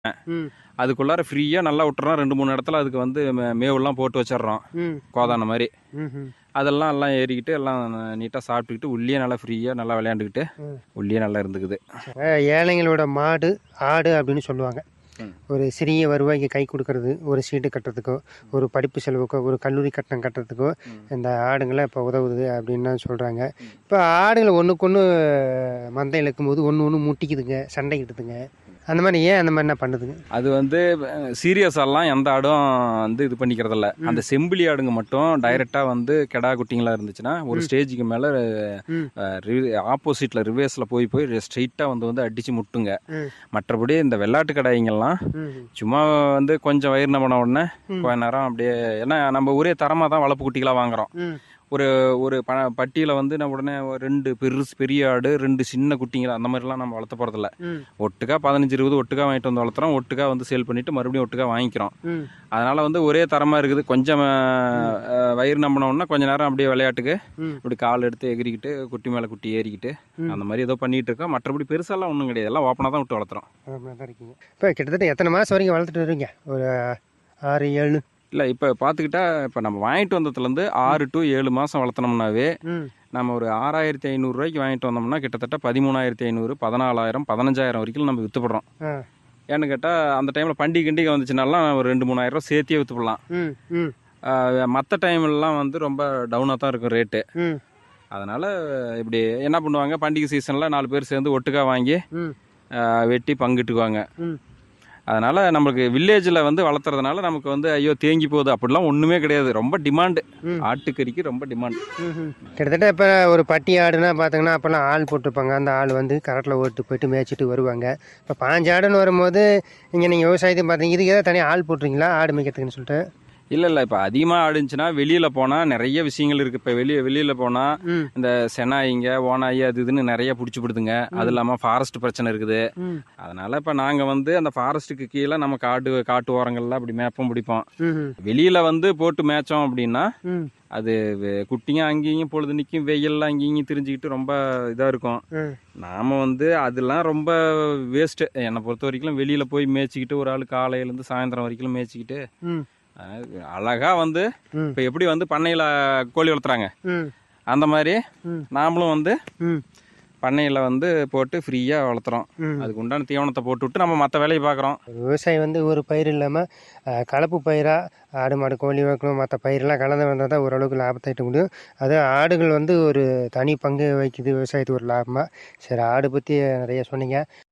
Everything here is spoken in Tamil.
ம் அதுக்குள்ளார ஃப்ரீயாக நல்லா விட்டுறோம் ரெண்டு மூணு இடத்துல அதுக்கு வந்து மே- மேவெல்லாம் போட்டு வச்சிடுறோம் ம் கோதான மாதிரி ம் ம் அதெல்லாம் எல்லாம் ஏறிக்கிட்டு எல்லாம் நீட்டாக சாப்பிட்டுக்கிட்டு உள்ளே நல்லா ஃப்ரீயாக நல்லா விளையாண்டுக்கிட்டு ம். உள்ளே நல்லா இருந்துக்குது அஹ் ஏழைங்களோட மாடு ஆடு அப்படின்னு சொல்லுவாங்க ம். ஒரு சிறிய வருவாய்க்கு கை கொடுக்கறது ஒரு சீட்டு கட்டுறதுக்கோ ஒரு படிப்பு செலவுக்கோ ஒரு கல்லூரி கட்டணம் கட்டுறதுக்கோ இந்த ஆடுங்களை இப்போ உதவுது அப்படின்னு சொல்கிறாங்க இப்போ ஆடுகளை ஒன்றுக்கு ஒன்று மந்தை இழுக்கும் போது ஒன்று ஒன்று முட்டிக்குதுங்க சண்டைக்கிட்டுதுங்க அந்த மாதிரி ஏன் அந்த மாதிரி என்ன பண்ணுதுங்க அது வந்து சீரியஸாலாம் எந்த ஆடும் வந்து இது பண்ணிக்கிறதில்ல அந்த செம்பிளி ஆடுங்க மட்டும் டைரெக்டாக வந்து கெடா குட்டிங்களா இருந்துச்சுன்னா ஒரு ஸ்டேஜுக்கு மேலே ம். ஆப்போசிட்டில் ரிவேர்ஸில் போய் போய் ஸ்ட்ரைட்டாக வந்து வந்து அடித்து முட்டுங்க ம். மற்றபடி இந்த வெள்ளாட்டு கடாய்ங்கெல்லாம் ம் சும்மா வந்து கொஞ்சம் வயிறு பண்ண உடனே ம். கொஞ்ச நேரம் அப்படியே ஏன்னா நம்ம ஒரே தரமாக தான் வளர்ப்பு குட்டிகளாக வாங்குறோம் ம் ஒரு ஒரு ப பட்டியில் வந்து நம்ம உடனே ஒரு ரெண்டு பெருசு பெரிய ஆடு ரெண்டு சின்ன குட்டிங்களா அந்த மாதிரிலாம் நம்ம வளர்த்த போகிறதில்ல ம் ஒட்டுக்கா பதினஞ்சு இருபது ஒட்டுக்கா வாங்கிட்டு வந்து வளர்த்துறோம் ஒட்டுக்கா வந்து சேல் பண்ணிட்டு மறுபடியும் ஒட்டுக்கா வாங்கிக்கிறோம் ம் அதனால வந்து ஒரே தரமா இருக்குது கொஞ்சம் அஹ், வயிறு நம்பினோம்னா கொஞ்ச நேரம் அப்படியே விளையாட்டுக்கு ம் இப்படி கால் எடுத்து எகிரிக்கிட்டு குட்டி மேலே குட்டி ஏறிக்கிட்டு ம். அந்த மாதிரி ஏதோ பண்ணிட்டு இருக்கோம் மற்றபடி பெருசாலாம் ஒன்றும் கிடையாது எல்லாம் ஓப்பனாக தான் விட்டு வளர்த்துறோம் அப்படியே தான் இருக்கீங்க இப்போ கிட்டத்தட்ட எத்தனை மாதம் வரைக்கும் வளர்த்துட்டு வருவீங்க ஒரு ஆறு ஏழு இல்லை இப்போ பார்த்துக்கிட்டா இப்போ நம்ம வாங்கிட்டு வந்ததுலேருந்து ஆறு டு ஏழு மாதம் வளர்த்தனோம்னாவே ம் நம்ம ஒரு ஆறாயிரத்தி ஐநூறுரூவாய்க்கு வாங்கிட்டு வந்தோம்னா கிட்டத்தட்ட பதிமூணாயிரத்தி ஐநூறு பதினாலாயிரம் பதினஞ்சாயிரம் வரைக்கும் நம்ம விற்றுப்படுறோம் ஆ ஏன்னு கேட்டால் அந்த டைமில் பண்டிகை கிண்டிகை வந்துச்சுனாலாம் ஒரு ரெண்டு மூணாயிரம் ரூபா சேர்த்தியே விற்றுப்படலாம் ம் ம் மற்ற டைம்லலாம் வந்து ரொம்ப டவுனாக தான் இருக்கும் ரேட்டு ம் அதனால் இப்படி என்ன பண்ணுவாங்க பண்டிகை சீசனில் நாலு பேர் சேர்ந்து ஒட்டுக்கா வாங்கி ம் ஆஹ், வெட்டி பங்கிட்டுக்குவாங்க ம் அதனால் நமக்கு வில்லேஜில் வந்து வளர்த்துறதுனால நமக்கு வந்து ஐயோ தேங்கி போகுது அப்படிலாம் ஒன்றுமே கிடையாது ரொம்ப டிமாண்டு ம். ஆட்டுக்கறிக்கு ரொம்ப டிமாண்ட் ம்ஹும். கிட்டத்தட்ட இப்போ ஒரு பட்டி ஆடுனா பார்த்தீங்கன்னா அப்போல்லாம் ஆள் போட்டிருப்பாங்க அந்த ஆள் வந்து கரெக்டில் ஓட்டு போயிட்டு மேய்ச்சிட்டு வருவாங்க இப்போ பாஞ்சு ஆடுன்னு வரும்போது இங்கே நீங்கள் விவசாயத்தை பார்த்தீங்க இதுக்கு ஏதாவது தனியாக ஆள் போட்டுறீங்களா ஆடு மேய்க்கிறதுக்குன்னு சொல்லிட்டு இல்லை இல்லை இப்போ அதிகமாக ஆடுச்சுன்னா வெளியில் போனால் நிறைய விஷயங்கள் இருக்குது இப்போ வெளியே வெளியில் போனால் ம் இந்த செனாயிங்க ஓனாயி அது இதுன்னு நிறைய பிடிச்சி விடுதுங்க அது இல்லாமல் ஃபாரஸ்ட் பிரச்சனை இருக்குது ம் அதனால் இப்போ நாங்கள் வந்து அந்த ஃபாரஸ்ட்டுக்கு கீழே நம்ம காட்டு காட்டு ஓரங்கள்ல அப்படி மேப்பம் பிடிப்போம் ம்ஹும். வெளியில் வந்து போட்டு மேய்ச்சோம் அப்படின்னா ம் அது வெ- குட்டிங்க அங்கேயும் பொழுது நிற்கும் வெயில்ல அங்கேயும் திரிஞ்சுக்கிட்டு ரொம்ப இதாக இருக்கும் ம் நாம் வந்து அதெல்லாம் ரொம்ப வேஸ்ட்டு என்னை பொறுத்த வரைக்கும் வெளியில் போய் மேய்ச்சிக்கிட்டு ஒரு ஆள் காலையிலேருந்து சாயந்தரம் வரைக்கும் மேய்ச்சிக்கிட்டு ம் அஹ், அழகா வந்து ம் இப்போ எப்படி வந்து பண்ணையில் கோழி வளர்த்துறாங்க ம் அந்த மாதிரி ம் நாமளும் வந்து ம் பண்ணையில் வந்து போட்டு ஃப்ரீயாக வளர்த்துறோம் ம் அதுக்கு உண்டான தீவனத்தை போட்டு விட்டு நம்ம மற்ற வேலையை பார்க்குறோம் விவசாயம் வந்து ஒரு பயிர் இல்லாமல் கலப்பு பயிராக ஆடு மாடு கோழி வளர்க்கணும் மற்ற பயிரெல்லாம் கலந்து வந்தால் தான் ஓரளவுக்கு லாபத்தை ஈட்ட முடியும் அது ஆடுகள் வந்து ஒரு தனி பங்கு வகிக்குது விவசாயத்துக்கு ஒரு லாபமாக சரி ஆடு பற்றி நிறைய சொன்னீங்க